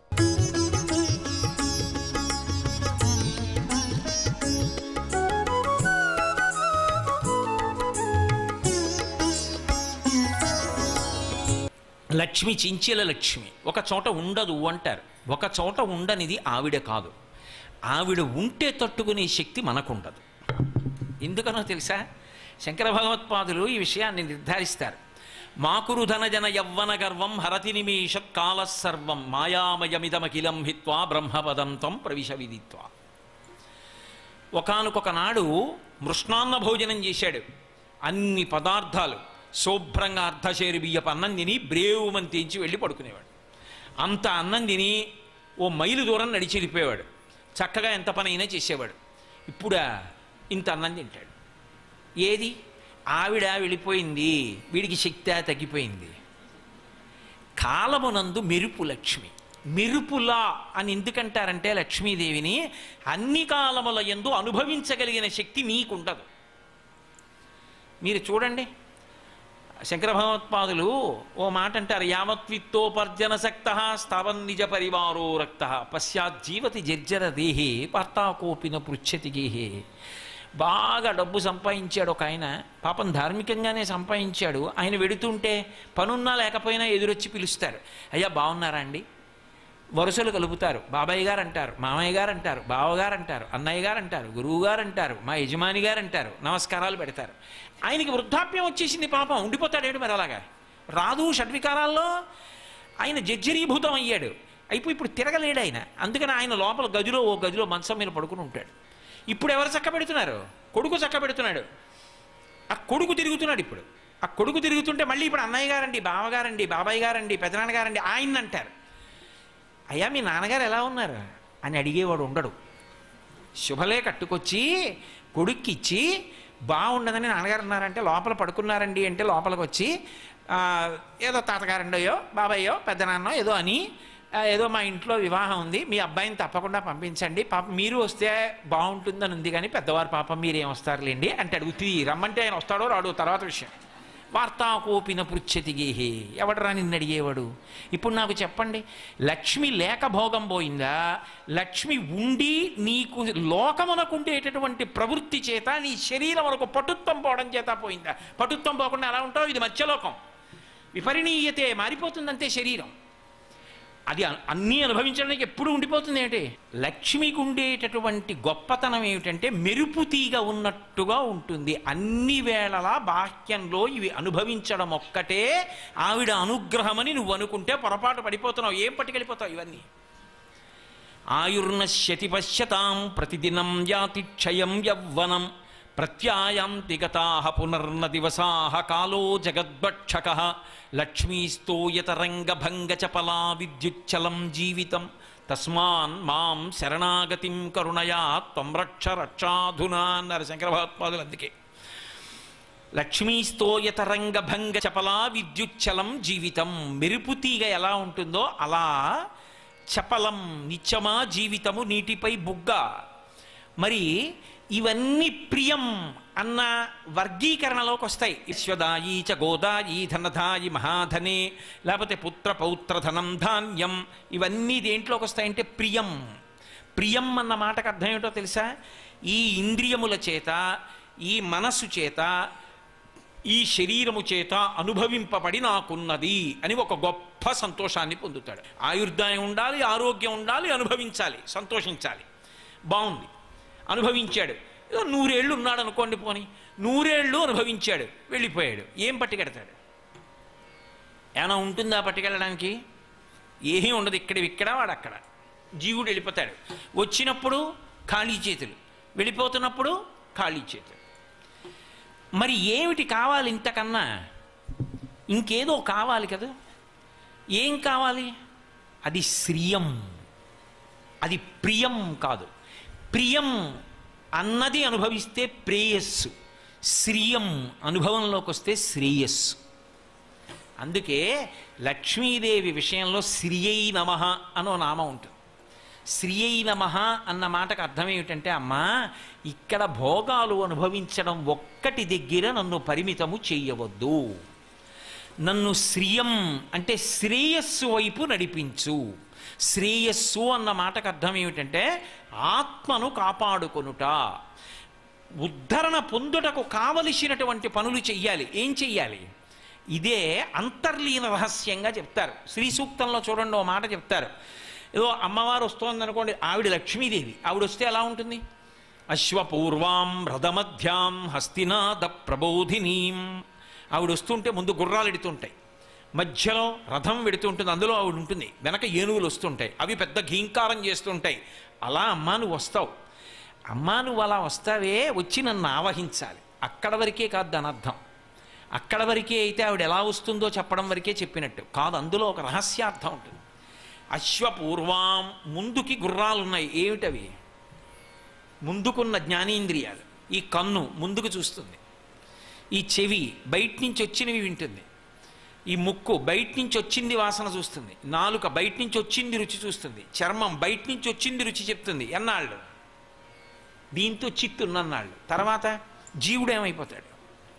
లక్ష్మి చించెల లక్ష్మి ఒక చోట ఉండదు అంటారు ఒక చోట ఉండనిది ఆవిడ కాదు ఆవిడ ఉంటే తట్టుకునే శక్తి మనకుండదు ఎందుకనో తెలుసా శంకర భగవత్పాదులు ఈ విషయాన్ని నిర్ధారిస్తారు మాకురు ధనజన యవ్వన గర్వం హరతి నిమేషత్ కాల సర్వం మాయామయమిదమఖిలం హిత్వా బ్రహ్మపదం త్వం ప్రవిశ విదిత్వా ఒకనొక నాడు మృష్ణాన్న భోజనం చేశాడు అన్ని పదార్థాలు శుభ్రంగా అర్ధశేరి బియ్యపు అన్నం తిని బ్రేవుమని తెంచి వెళ్ళి పడుకునేవాడు అంత అన్నం తిని ఓ మైలు దూరం నడిచి వెళ్ళిపోయేవాడు చక్కగా ఎంత పని అయినా చేసేవాడు ఇప్పుడా ఇంత అన్నం తింటాడు ఏది ఆవిడ వెళ్ళిపోయింది వీడికి శక్తి తగ్గిపోయింది కాలమునందు మెరుపు లక్ష్మి మెరుపులా అని ఎందుకంటారంటే లక్ష్మీదేవిని అన్ని కాలముల ఎందు అనుభవించగలిగిన శక్తి నీకుండదు మీరు చూడండి శంకర భగవత్పాదులు ఓ మాట అంటారు యావత్విత్తోపర్జన సక్త స్థావన్ నిజ పరివారో రక్త పశ్చాజ్జీవతి జర్జర దేహే పార్తాకోపిన పృచ్చతి గేహే బాగా డబ్బు సంపాదించాడు ఒక ఆయన పాపం ధార్మికంగానే సంపాదించాడు ఆయన వెడుతుంటే పనున్నా లేకపోయినా ఎదురొచ్చి పిలుస్తారు అయ్యా బాగున్నారా అండి వరుసలు కలుపుతారు బాబాయ్ గారు అంటారు మామయ్య గారు అంటారు బావగారు అంటారు అన్నయ్య గారు అంటారు గురువు గారు అంటారు మా యజమాని గారు అంటారు నమస్కారాలు పెడతారు ఆయనకి వృద్ధాప్యం వచ్చేసింది పాపం ఉండిపోతాడేడు మరి అలాగా రాదు షడ్వికారాల్లో ఆయన జర్జరీభూతం అయ్యాడు అయిపోయి ఇప్పుడు తిరగలేడు ఆయన అందుకని ఆయన లోపల గదిలో ఓ గదిలో మంచం మీద పడుకుని ఉంటాడు ఇప్పుడు ఎవరు చక్క పెడుతున్నారు కొడుకు చక్క పెడుతున్నాడు ఆ కొడుకు తిరుగుతున్నాడు ఇప్పుడు ఆ కొడుకు తిరుగుతుంటే మళ్ళీ ఇప్పుడు అన్నయ్య గారండి బావగారండి బాబాయ్ గారండి పెదనాన్నగారండి ఆయన అంటారు అయ్యా మీ నాన్నగారు ఎలా ఉన్నారు అని అడిగేవాడు ఉండడు శుభలే కట్టుకొచ్చి కొడుక్కిచ్చి బాగుండదని నాన్నగారు ఉన్నారంటే లోపల పడుకున్నారండి అంటే లోపలికి వచ్చి ఆ, ఏదో తాతగారండోయో బాబాయ్యో పెద్దనాన్నో ఏదో అని ఆ, ఏదో మా ఇంట్లో వివాహం ఉంది మీ అబ్బాయిని తప్పకుండా పంపించండి పాప మీరు వస్తే బాగుంటుందని ఉంది కానీ పెద్దవారు పాప మీరేం వస్తారులేండి అంటే అడుగుతుంది రమ్మంటే ఆయన వస్తాడో రాడు తర్వాత విషయం వార్తాకోపిన పృచ్చతి గేహే ఎవడరా నిన్ను అడిగేవాడు ఇప్పుడు నాకు చెప్పండి లక్ష్మి లేక భోగం పోయిందా లక్ష్మి ఉండి నీకు లోకమునకుండేటటువంటి ప్రవృత్తి చేత నీ శరీరం వరకు పటుత్వం పోవడం చేత పోయిందా పటుత్వం పోకుండా ఎలా ఉంటావు ఇది మత్స్యలోకం విపరిణీయతే మారిపోతుందంతే శరీరం అది అ- అన్నీ అనుభవించడానికి ఎప్పుడు ఉండిపోతుంది ఏంటి లక్ష్మికి ఉండేటటువంటి గొప్పతనం ఏమిటంటే మెరుపు తీగ ఉన్నట్టుగా ఉంటుంది అన్ని వేళలా బాహ్యంలో ఇవి అనుభవించడం ఒక్కటే ఆవిడ అనుగ్రహమని నువ్వు అనుకుంటే పొరపాటు పడిపోతున్నావు ఏం పట్టుకెళ్ళిపోతావు ఇవన్నీ ఆయుర్నశ్యతి పశ్యతాం ప్రతిదినం యాతి క్షయం యవ్వనం ప్రత్యాయాంతి గతా పునర్న దివసా కాలో జగద్భక్షక లక్ష్మీస్తోయతరంగభంగ చపలా విద్యుచ్చలం జీవితం తస్మాన్ మాం శరణాగతిం కరుణయా త్వం రక్ష రక్షాధునా అన్నారు శంకర భగవత్పాదులు అందుకే లక్ష్మీస్తోయతరంగభంగ చపలా విద్యుచ్చలం జీవితం మెరుపు తీగ ఎలా ఉంటుందో అలా చపలం నిత్యమా జీవితము నీటిపై బుగ్గ మరి ఇవన్నీ ప్రియం అన్న వర్గీకరణలోకి వస్తాయి విశ్వదాయి చ గోదాయి ధనధాయి మహాధనే లేకపోతే పుత్ర పౌత్ర ధనం ధాన్యం ఇవన్నీ దేంట్లోకి వస్తాయంటే ప్రియం ప్రియం అన్న మాటకు అర్థం ఏమిటో తెలుసా ఈ ఇంద్రియముల చేత ఈ మనస్సు చేత ఈ శరీరము చేత అనుభవింపబడి నాకున్నది అని ఒక గొప్ప సంతోషాన్ని పొందుతాడు ఆయుర్దాయం ఉండాలి ఆరోగ్యం ఉండాలి అనుభవించాలి సంతోషించాలి బాగుంది అనుభవించాడు ఏదో నూరేళ్ళు ఉన్నాడు అనుకోండి పోని నూరేళ్ళు అనుభవించాడు వెళ్ళిపోయాడు ఏం పట్టుకెడతాడు ఏమైనా ఉంటుందా పట్టుకెళ్ళడానికి ఏమీ ఉండదు ఇక్కడ ఇక్కడ వాడు అక్కడ జీవుడు వెళ్ళిపోతాడు వచ్చినప్పుడు ఖాళీ చేతులు వెళ్ళిపోతున్నప్పుడు ఖాళీ చేతులు మరి ఏమిటి కావాలి ఇంతకన్నా ఇంకేదో కావాలి కదా ఏం కావాలి అది శ్రియం అది ప్రియం కాదు ప్రియం అన్నది అనుభవిస్తే ప్రేయస్సు శ్రియం అనుభవంలోకి వస్తే శ్రేయస్సు అందుకే లక్ష్మీదేవి విషయంలో శ్రియై నమ అనో నామం ఉంటుంది శ్రియై నమ అన్న మాటకు అర్థం ఏమిటంటే అమ్మా ఇక్కడ భోగాలు అనుభవించడం ఒక్కటి దగ్గర నన్ను పరిమితము చెయ్యవద్దు నన్ను శ్రియం అంటే శ్రేయస్సు వైపు నడిపించు శ్రేయస్సు అన్న మాటకు అర్థం ఏమిటంటే ఆత్మను కాపాడుకొనుట ఉద్ధరణ పొందుటకు కావలసినటువంటి పనులు చెయ్యాలి ఏం చెయ్యాలి ఇదే అంతర్లీన రహస్యంగా చెప్తారు శ్రీ సూక్తంలో చూడండి ఓ మాట చెప్తారు ఏదో అమ్మవారు వస్తోంది అనుకోండి ఆవిడ లక్ష్మీదేవి ఆవిడ వస్తే ఎలా ఉంటుంది అశ్వపూర్వాం రథమధ్యాం హస్తినాద ప్రబోధినీం ఆవిడ వస్తుంటే ముందు గుర్రాలు ఎడుతుంటాయి మధ్యలో రథం వెడుతుంటుంది అందులో ఆవిడ ఉంటుంది వెనక ఏనుగులు వస్తుంటాయి అవి పెద్ద ఘీంకారం చేస్తుంటాయి అలా అమ్మా నువ్వు వస్తావు అమ్మా నువ్వు అలా వస్తావే వచ్చి నన్ను ఆవహించాలి అక్కడ వరకే కాదు దాని అర్థం అక్కడ వరకే అయితే ఆవిడ ఎలా వస్తుందో చెప్పడం వరకే చెప్పినట్టు కాదు అందులో ఒక రహస్యార్థం ఉంటుంది అశ్వపూర్వాం ముందుకి గుర్రాలున్నాయి ఏమిటవి ముందుకున్న జ్ఞానేంద్రియాలు ఈ కన్ను ముందుకు చూస్తుంది ఈ చెవి బయట నుంచి వచ్చినవి వింటుంది ఈ ముక్కు బయట నుంచి వచ్చింది వాసన చూస్తుంది నాలుక బయట నుంచి వచ్చింది రుచి చూస్తుంది చర్మం బయట నుంచి వచ్చింది రుచి చెప్తుంది ఎన్నాళ్ళు దీంతో చిత్తున్నన్నాళ్ళు తర్వాత జీవుడు ఏమైపోతాడు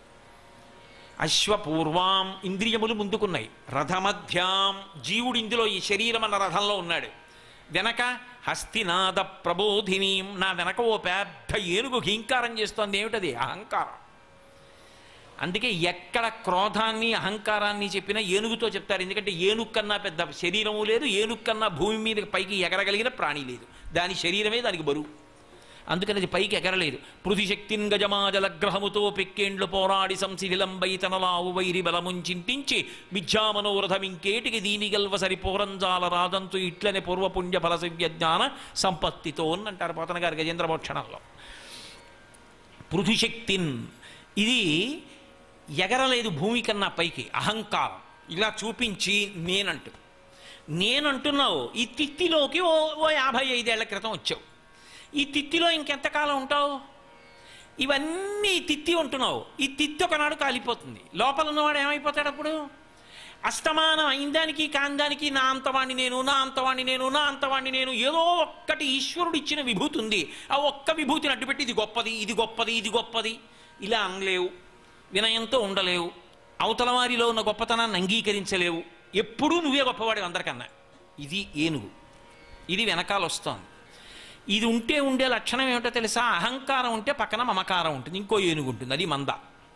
అశ్వపూర్వాం ఇంద్రియములు ముందుకున్నాయి రథమధ్యాం జీవుడు ఇందులో ఈ శరీరం అన్న రథంలో ఉన్నాడు వెనక హస్తినాద ప్రబోధినీం నా వెనక ఓ పెద్ద ఏనుగు ఘీంకారం చేస్తోంది ఏమిటది అహంకారం అందుకే ఎక్కడ క్రోధాన్ని అహంకారాన్ని చెప్పినా ఏనుగుతో చెప్తారు ఎందుకంటే ఏనుగు కన్నా పెద్ద శరీరము లేదు ఏనుగు కన్నా భూమి మీద పైకి ఎగరగలిగిన ప్రాణి లేదు దాని శరీరమే దానికి బరువు అందుకని అది పైకి ఎగరలేదు పృథిశక్తిన్ గజమాజలగ్రహముతో పెక్కేండ్లు పోరాడి సంశిథిలంబై తనలావు వైరి బలముంచింటించి మిథ్యామనోరథమింకేటికి దీని గల్వ సరిపోరంజాల రాదంతు ఇట్లనే పూర్వపుణ్య ఫలసవ్య జ్ఞాన సంపత్తితో అని అంటారు పోతన గారి గజేంద్ర మోక్షణంలో పృథుశక్తిన్ ఇది ఎగరలేదు భూమి కన్నా పైకి అహంకారం ఇలా చూపించి నేనంటూ నేనంటున్నావు ఈ తిత్తిలోకి ఓ ఓ యాభై ఐదేళ్ల క్రితం వచ్చావు ఈ తిత్తిలో ఇంకెంతకాలం ఉంటావు ఇవన్నీ ఈ తిత్తి ఉంటున్నావు ఈ తిత్తి ఒకనాడు కాలిపోతుంది లోపల ఉన్నవాడు ఏమైపోతాడు అప్పుడు అస్తమానం అయిందానికి కాందానికి నా అంతవాణ్ణి నేను నా అంతవాణ్ణి నేను నా అంతవాణ్ణి నేను ఏదో ఒక్కటి ఈశ్వరుడు ఇచ్చిన విభూతి ఉంది ఆ ఒక్క విభూతిని అడ్డుపెట్టి ఇది గొప్పది ఇది గొప్పది ఇది గొప్పది ఇలా అనలేవు వినయంతో ఉండలేవు అవతల వారిలో ఉన్న గొప్పతనాన్ని అంగీకరించలేవు ఎప్పుడూ నువ్వే గొప్పవాడు అందరికన్నా ఇది ఏనుగు ఇది వెనకాల వస్తోంది ఇది ఉంటే ఉండే లక్షణం ఏమిటో తెలుసా అహంకారం ఉంటే పక్కన మమకారం ఉంటుంది ఇంకో ఏనుగు ఉంటుంది అది మంద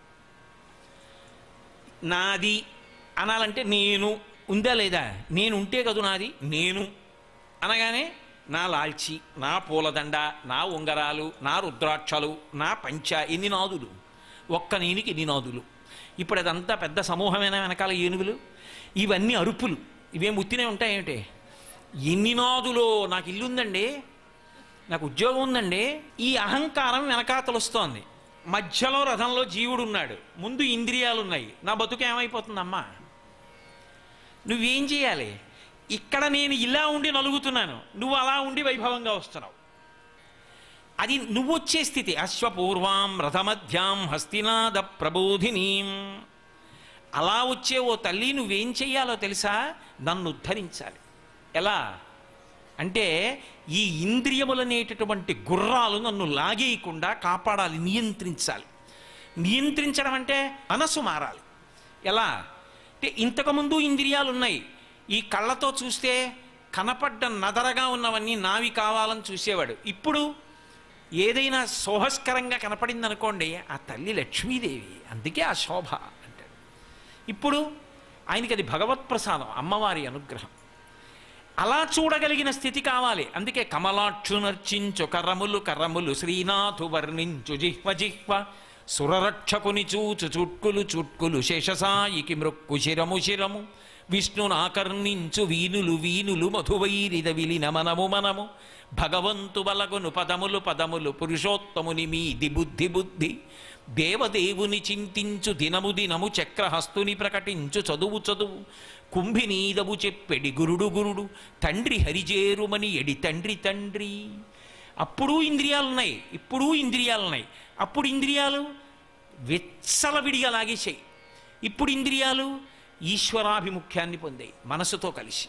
నాది అనాలంటే నేను ఉందా లేదా నేను ఉంటే కదూ నాది నేను అనగానే నా లాల్చి నా పూలదండ నా ఉంగరాలు నా రుద్రాక్షలు నా పంచ ఎన్ని నాదులు ఒక్క నేనికి ఎన్ని నాదులు ఇప్పుడు అదంతా పెద్ద సమూహమైన వెనకాల ఏనుగులు ఇవన్నీ అరుపులు ఇవేం ఉత్తినే ఉంటాయేమిటి ఎన్ని నాదులో నాకు ఇల్లు ఉందండి నాకు ఉద్యోగం ఉందండి ఈ అహంకారం వెనకాతలు వస్తోంది మధ్యలో రథంలో జీవుడు ఉన్నాడు ముందు ఇంద్రియాలు ఉన్నాయి నా బతుకు ఏమైపోతుందమ్మా నువ్వేం చేయాలి ఇక్కడ నేను ఇలా ఉండి నలుగుతున్నాను నువ్వు అలా ఉండి వైభవంగా వస్తున్నావు అది నువ్వు వచ్చే స్థితి అశ్వపూర్వాం రథమధ్యాం హస్తినాద ప్రబోధినీం అలా వచ్చే ఓ తల్లి నువ్వేం చెయ్యాలో తెలుసా నన్ను ఉద్ధరించాలి ఎలా అంటే ఈ ఇంద్రియములనేటటువంటి గుర్రాలు నన్ను లాగేయకుండా కాపాడాలి నియంత్రించాలి నియంత్రించడం అంటే మనసు మారాలి ఎలా అంటే ఇంతకుముందు ఇంద్రియాలు ఉన్నాయి ఈ కళ్ళతో చూస్తే కనపడ్డ నదరగా ఉన్నవన్నీ నావి కావాలని చూసేవాడు ఇప్పుడు ఏదైనా శోభస్కరంగా కనపడింది అనుకోండి ఆ తల్లి లక్ష్మీదేవి అందుకే ఆ శోభ అంటాడు ఇప్పుడు ఆయనకి అది భగవత్ ప్రసాదం అమ్మవారి అనుగ్రహం అలా చూడగలిగిన స్థితి కావాలి అందుకే కమలాక్షు నర్చించు కర్రములు కర్రములు శ్రీనాథు వర్ణించు జిహ్వ జిహ్వ సురరక్షకుని చూచు చుట్కులు చుట్కులు శేషసాయికి మృక్కు శిరము శిరము విష్ణునాకర్ణించు వీనులు వీనులు మధువైరిద విలిన మనము మనము భగవంతు బలగును పదములు పదములు పురుషోత్తముని మీది బుద్ధి బుద్ధి దేవదేవుని చింతించు దినము దినము చక్రహస్తుని ప్రకటించు చదువు చదువు కుంభినీదవు చెప్పెడి గురుడు గురుడు తండ్రి హరిజేరుమని ఎడి తండ్రి తండ్రి అప్పుడు ఇంద్రియాలున్నాయి ఇప్పుడు ఇంద్రియాలున్నాయి అప్పుడు ఇంద్రియాలు విచ్చలవిడిగా లాగేసాయి ఇప్పుడు ఇంద్రియాలు ఈశ్వరాభిముఖ్యాన్ని పొందాయి మనసుతో కలిసి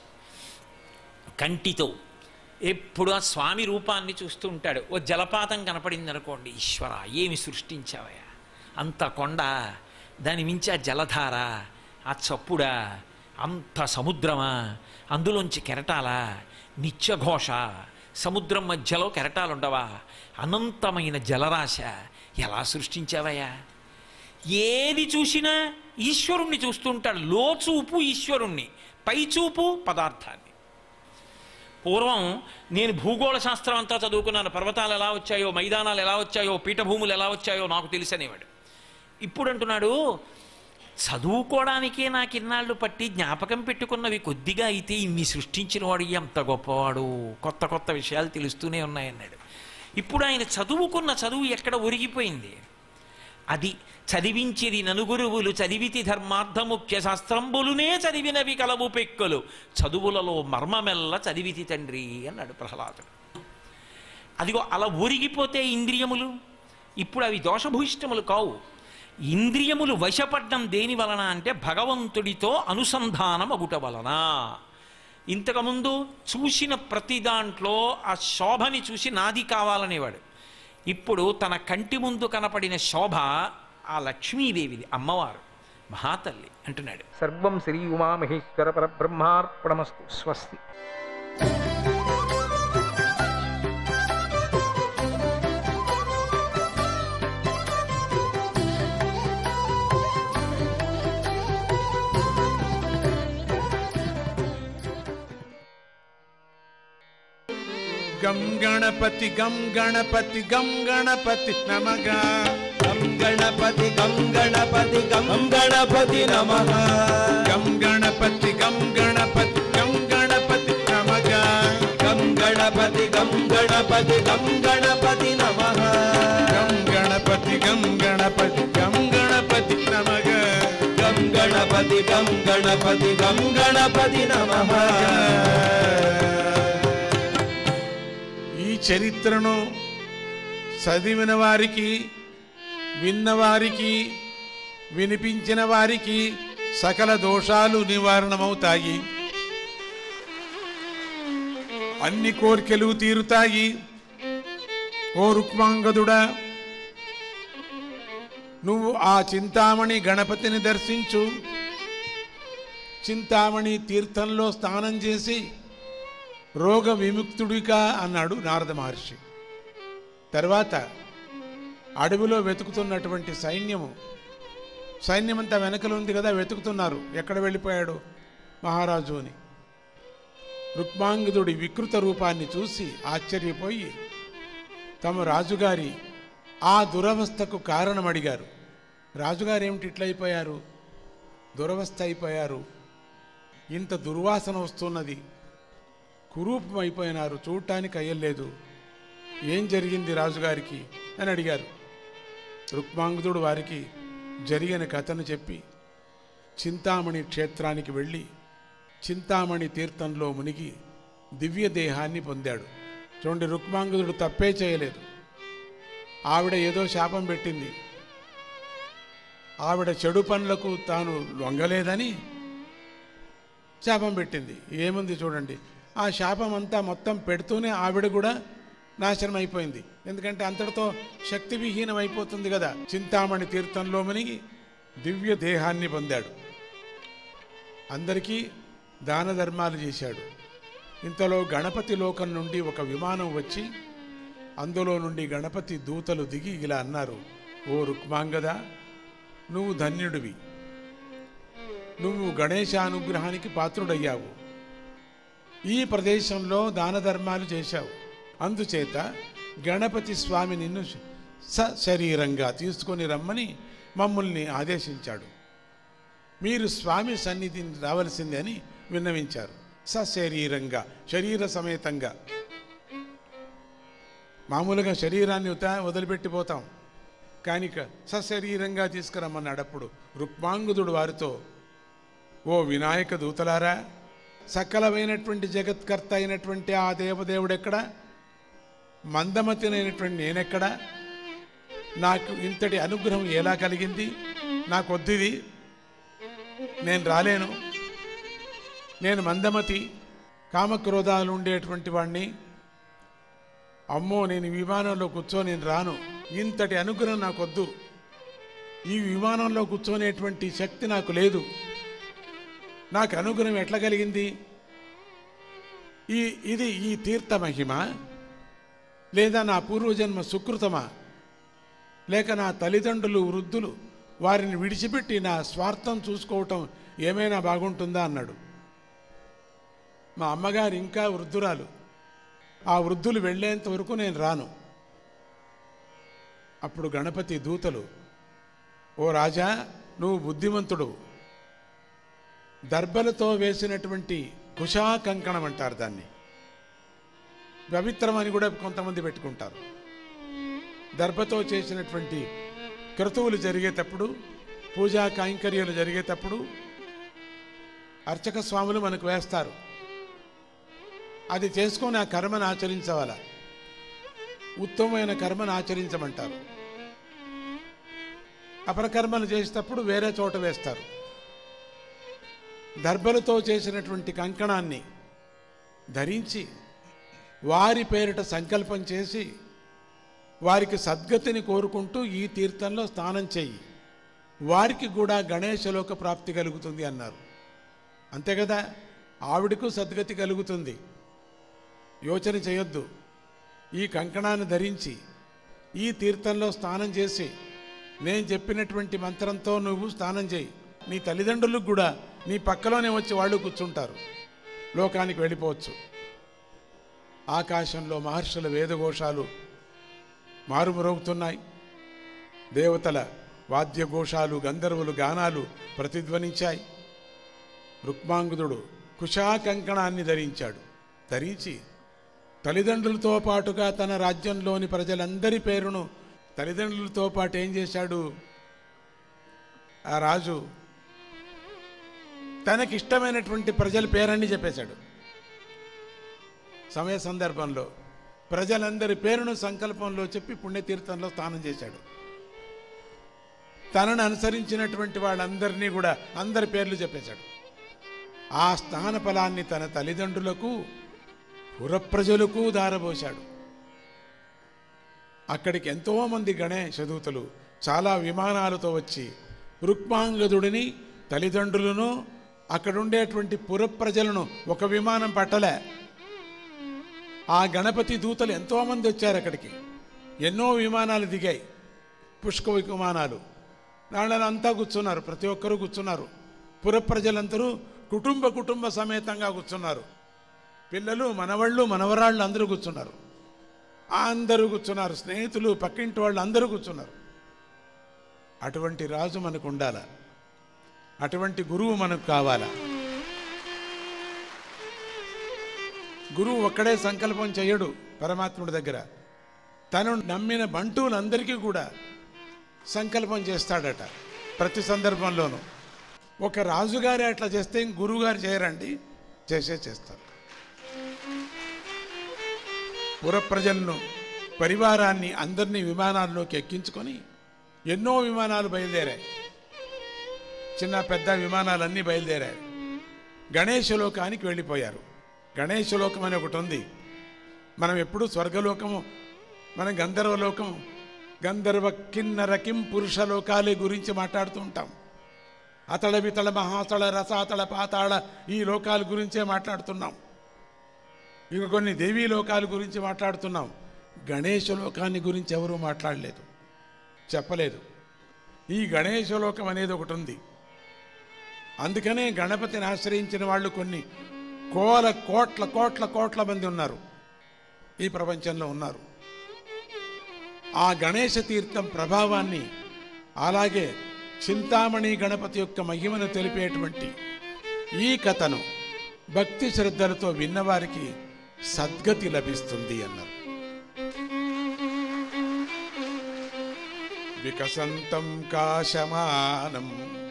కంటితో ఎప్పుడు ఆ స్వామి రూపాన్ని చూస్తూ ఉంటాడు ఓ జలపాతం కనపడింది అనుకోండి ఈశ్వర ఏమి సృష్టించావయ్యా అంత కొండ దాని మించి ఆ జలధార ఆ చప్పుడా అంత సముద్రమా అందులోంచి కెరటాలా నిత్యఘోష సముద్రం మధ్యలో కెరటాలు ఉండవా అనంతమైన జలరాశ ఎలా సృష్టించావయ్యా ఏది చూసినా ఈశ్వరుణ్ణి చూస్తుంటాడు లోచూపు ఈశ్వరుణ్ణి పైచూపు పదార్థాన్ని పూర్వం నేను భూగోళ శాస్త్రం అంతా చదువుకున్నాను పర్వతాలు ఎలా వచ్చాయో మైదానాలు ఎలా వచ్చాయో పీఠభూములు ఎలా వచ్చాయో నాకు తెలిసనేవాడు ఇప్పుడు అంటున్నాడు చదువుకోవడానికే నాకు ఇన్నాళ్ళు పట్టి జ్ఞాపకం పెట్టుకున్నవి కొద్దిగా అయితే ఇన్ని సృష్టించిన వాడు ఎంత గొప్పవాడు కొత్త కొత్త విషయాలు తెలుస్తూనే ఉన్నాయన్నాడు ఇప్పుడు ఆయన చదువుకున్న చదువు ఎక్కడ ఒరిగిపోయింది అది చదివించిరి నలుగురువులు చదివితి ధర్మార్థముఖ్య శాస్త్రంబులునే చదివినవి కలవు పెక్కులు చదువులలో మర్మమెల్ల చదివితి తండ్రి అన్నాడు ప్రహ్లాదుడు అదిగో అలా ఒరిగిపోతే ఇంద్రియములు ఇప్పుడు అవి దోషభూయిష్టములు కావు ఇంద్రియములు వశపడ్డం దేని వలన అంటే భగవంతుడితో అనుసంధానం అగుట వలన ఇంతకుముందు చూసిన ప్రతి దాంట్లో ఆ శోభని చూసి నాది కావాలనేవాడు ఇప్పుడు తన కంటి ముందు కనపడిన శోభ ఆ లక్ష్మీదేవిది అమ్మవారు మహాతల్లి అంటున్నాడు సర్వం శ్రీ ఉమామహేశ్వర పరబ్రహ్మార్పణమస్తు స్వస్తి గం గణపతి గం గణపతి గం గణపతి నమగ గం గణపతి గం గణపతి గం గణపతి నమః గం గణపతి గం గణపతి గం గణపతి నమగ గం గణపతి గం గణపతి గం గణపతి నమః గం గణపతి గం గణపతి గం గణపతి నమగ గం గణపతి గం గణపతి గం గణపతి నమః ఈ చరిత్రను చదివిన వారికి విన్నవారికి వినిపించిన వారికి సకల దోషాలు నివారణమవుతాయి అన్ని కోరికలు తీరుతాయి ఓ రుక్మాంగదుడా నువ్వు ఆ చింతామణి గణపతిని దర్శించు చింతామణి తీర్థంలో స్నానం చేసి రోగ విముక్తుడిగా అన్నాడు నారద మహర్షి తర్వాత అడవిలో వెతుకుతున్నటువంటి సైన్యము సైన్యమంతా వెనకలు ఉంది కదా వెతుకుతున్నారు ఎక్కడ వెళ్ళిపోయాడు మహారాజు అని రుక్మాంగదుడి వికృత రూపాన్ని చూసి ఆశ్చర్యపోయి తమ రాజుగారి ఆ దురవస్థకు కారణం అడిగారు రాజుగారు ఏమిటి ఇట్లయిపోయారు దురవస్థ అయిపోయారు ఇంత దుర్వాసన వస్తున్నది కురూపం అయిపోయినారు చూడటానికి అయ్యలేదు ఏం జరిగింది రాజుగారికి అని అడిగారు రుక్మాంగదుడు వారికి జరిగిన కథను చెప్పి చింతామణి క్షేత్రానికి వెళ్ళి చింతామణి తీర్థంలో మునిగి దివ్య దేహాన్ని పొందాడు చూడండి రుక్మాంగదుడు తప్పే చేయలేదు ఆవిడ ఏదో శాపం పెట్టింది ఆవిడ చెడు పనులకు తాను లొంగలేదని శాపం పెట్టింది ఏముంది చూడండి ఆ శాపం అంతా మొత్తం పెడుతూనే ఆవిడ కూడా నాశనం అయిపోయింది ఎందుకంటే అంతటితో శక్తి విహీనం అయిపోతుంది కదా చింతామణి తీర్థంలో మునిగి దివ్య దేహాన్ని పొందాడు అందరికీ దాన ధర్మాలు చేశాడు ఇంతలో గణపతి లోకం నుండి ఒక విమానం వచ్చి అందులో నుండి గణపతి దూతలు దిగి ఇలా అన్నారు ఓ రుక్మాంగద నువ్వు ధన్యుడివి నువ్వు గణేశ అనుగ్రహానికి పాత్రుడయ్యావు ఈ ప్రదేశంలో దాన ధర్మాలు చేశావు అందుచేత గణపతి స్వామి నిన్ను సశరీరంగా తీసుకొని రమ్మని మమ్మల్ని ఆదేశించాడు మీరు స్వామి సన్నిధిని రావలసిందే అని విన్నవించారు సశరీరంగా శరీర సమేతంగా మామూలుగా శరీరాన్ని ఉతా వదిలిపెట్టిపోతాం కానీ ఇక సశరీరంగా తీసుకురమ్మన్నాడు అప్పుడు రుక్మాంగుదుడు వారితో ఓ వినాయక దూతలారా సకలమైనటువంటి జగత్కర్త అయినటువంటి ఆ దేవదేవుడు ఎక్కడ మందమతినైనటువంటి నేనెక్కడ నాకు ఇంతటి అనుగ్రహం ఎలా కలిగింది నాకు వద్దిది నేను రాలేను నేను మందమతి కామక్రోధాలు ఉండేటువంటి వాడిని అమ్మో నేను ఈ విమానంలో కూర్చొని నేను రాను ఇంతటి అనుగ్రహం నాకు వద్దు ఈ విమానంలో కూర్చొనేటువంటి శక్తి నాకు లేదు నాకు అనుగ్రహం ఎట్లా కలిగింది ఈ ఇది ఈ తీర్థ మహిమ లేదా నా పూర్వజన్మ సుకృతమా లేక నా తల్లిదండ్రులు వృద్ధులు వారిని విడిచిపెట్టి నా స్వార్థం చూసుకోవటం ఏమైనా బాగుంటుందా అన్నాడు మా అమ్మగారు ఇంకా వృద్ధురాలు ఆ వృద్ధులు వెళ్ళేంత వరకు నేను రాను అప్పుడు గణపతి దూతలు ఓ రాజా నువ్వు బుద్ధిమంతుడు దర్భలతో వేసినటువంటి కుషా కంకణం అంటారు దాన్ని పవిత్రం అని కూడా కొంతమంది పెట్టుకుంటారు దర్భతో చేసినటువంటి క్రతువులు జరిగేటప్పుడు పూజా కైంకర్యాలు జరిగేటప్పుడు అర్చక స్వాములు మనకు వేస్తారు అది చేసుకొని ఆ కర్మను ఆచరించవాల ఉత్తమమైన కర్మను ఆచరించమంటారు అపరకర్మలు చేసేటప్పుడు వేరే చోట వేస్తారు దర్భలతో చేసినటువంటి కంకణాన్ని ధరించి వారి పేరిట సంకల్పం చేసి వారికి సద్గతిని కోరుకుంటూ ఈ తీర్థంలో స్నానం చేయి వారికి కూడా గణేశలోక ప్రాప్తి కలుగుతుంది అన్నారు అంతే కదా ఆవిడకు సద్గతి కలుగుతుంది యోచన చేయొద్దు ఈ కంకణాన్ని ధరించి ఈ తీర్థంలో స్నానం చేసి నేను చెప్పినటువంటి మంత్రంతో నువ్వు స్నానం చేయి నీ తల్లిదండ్రులకు కూడా నీ పక్కలోనే వచ్చి వాళ్ళు కూర్చుంటారు లోకానికి వెళ్ళిపోవచ్చు ఆకాశంలో మహర్షుల వేదఘోషాలు మారుమరోగుతున్నాయి దేవతల వాద్యఘోషాలు గంధర్వులు గానాలు ప్రతిధ్వనించాయి రుక్మాంగుదుడు కుషా కంకణాన్ని ధరించాడు ధరించి తల్లిదండ్రులతో పాటుగా తన రాజ్యంలోని ప్రజలందరి పేరును తల్లిదండ్రులతో పాటు ఏం చేశాడు ఆ రాజు తనకిష్టమైనటువంటి ప్రజల పేరన్నీ చెప్పేశాడు సమయ సందర్భంలో ప్రజలందరి పేరును సంకల్పంలో చెప్పి పుణ్యతీర్థంలో స్నానం చేశాడు తనను అనుసరించినటువంటి వాళ్ళందరినీ కూడా అందరి పేర్లు చెప్పేశాడు ఆ స్నాన ఫలాన్ని తన తల్లిదండ్రులకు పురప్రజలకు దారబోశాడు అక్కడికి ఎంతోమంది గణేశ దూతలు చాలా విమానాలతో వచ్చి రుక్మాంగదుడిని తల్లిదండ్రులను అక్కడుండేటువంటి పురప్రజలను ఒక విమానం పట్టలే ఆ గణపతి దూతలు ఎంతోమంది వచ్చారు అక్కడికి ఎన్నో విమానాలు దిగాయి పుష్క విమానాలు దానిలో అంతా కూర్చున్నారు ప్రతి ఒక్కరూ కూర్చున్నారు పుర ప్రజలందరూ కుటుంబ కుటుంబ సమేతంగా కూర్చున్నారు పిల్లలు మనవాళ్ళు మనవరాళ్ళు అందరూ కూర్చున్నారు అందరూ కూర్చున్నారు స్నేహితులు పక్కింటి వాళ్ళు అందరూ కూర్చున్నారు అటువంటి రాజు మనకు ఉండాలా అటువంటి గురువు మనకు కావాలా గురువు ఒక్కడే సంకల్పం చేయడు పరమాత్ముడి దగ్గర తను నమ్మిన బంటువులందరికీ కూడా సంకల్పం చేస్తాడట ప్రతి సందర్భంలోనూ ఒక రాజుగారి అట్లా చేస్తే గురువుగారు చేయరండి చేసే చేస్తారు పుర ప్రజలను పరివారాన్ని అందరినీ విమానాల్లోకి ఎక్కించుకొని ఎన్నో విమానాలు బయలుదేరాయి చిన్న పెద్ద విమానాలన్నీ బయలుదేరాయి గణేశలోకానికి వెళ్ళిపోయారు గణేశలోకం అని ఒకటి ఉంది మనం ఎప్పుడు స్వర్గలోకము మన గంధర్వలోకం గంధర్వ కిన్నర కిం పురుషలోకాలే గురించి మాట్లాడుతూ ఉంటాం అతడ వితళ మహాతళ రసాతళ పాతాళ ఈ లోకాల గురించే మాట్లాడుతున్నాం ఇక కొన్ని దేవీ లోకాల గురించి మాట్లాడుతున్నాం గణేశలోకాన్ని గురించి ఎవరూ మాట్లాడలేదు చెప్పలేదు ఈ గణేశలోకం అనేది ఒకటి ఉంది అందుకనే గణపతిని ఆశ్రయించిన వాళ్ళు కొన్ని కోల కోట్ల కోట్ల కోట్ల మంది ఉన్నారు ఈ ప్రపంచంలో ఉన్నారు ఆ గణేశ తీర్థం ప్రభావాన్ని అలాగే చింతామణి గణపతి యొక్క మహిమను తెలిపేటువంటి ఈ కథను భక్తి శ్రద్ధలతో విన్నవారికి సద్గతి లభిస్తుంది అన్నారు వికసంతం కాశమానం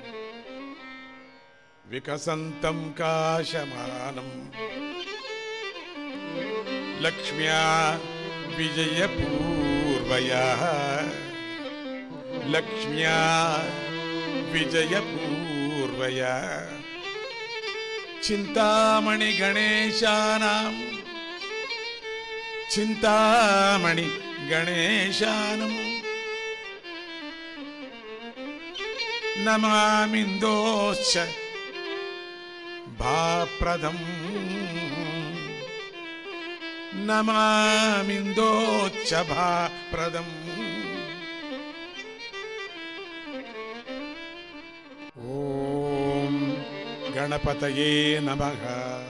వికసంతం కాశమానం లక్ష్మ్యా విజయపూర్వయా లక్ష్మ్యా విజయపూర్వయా చింతామణి గణేశానాం చింతామణి గణేశానం నమామిందోచ్చ భాప్రదం నమామిందోచ్చ భాప్రదం ఓం గణపతయే నమః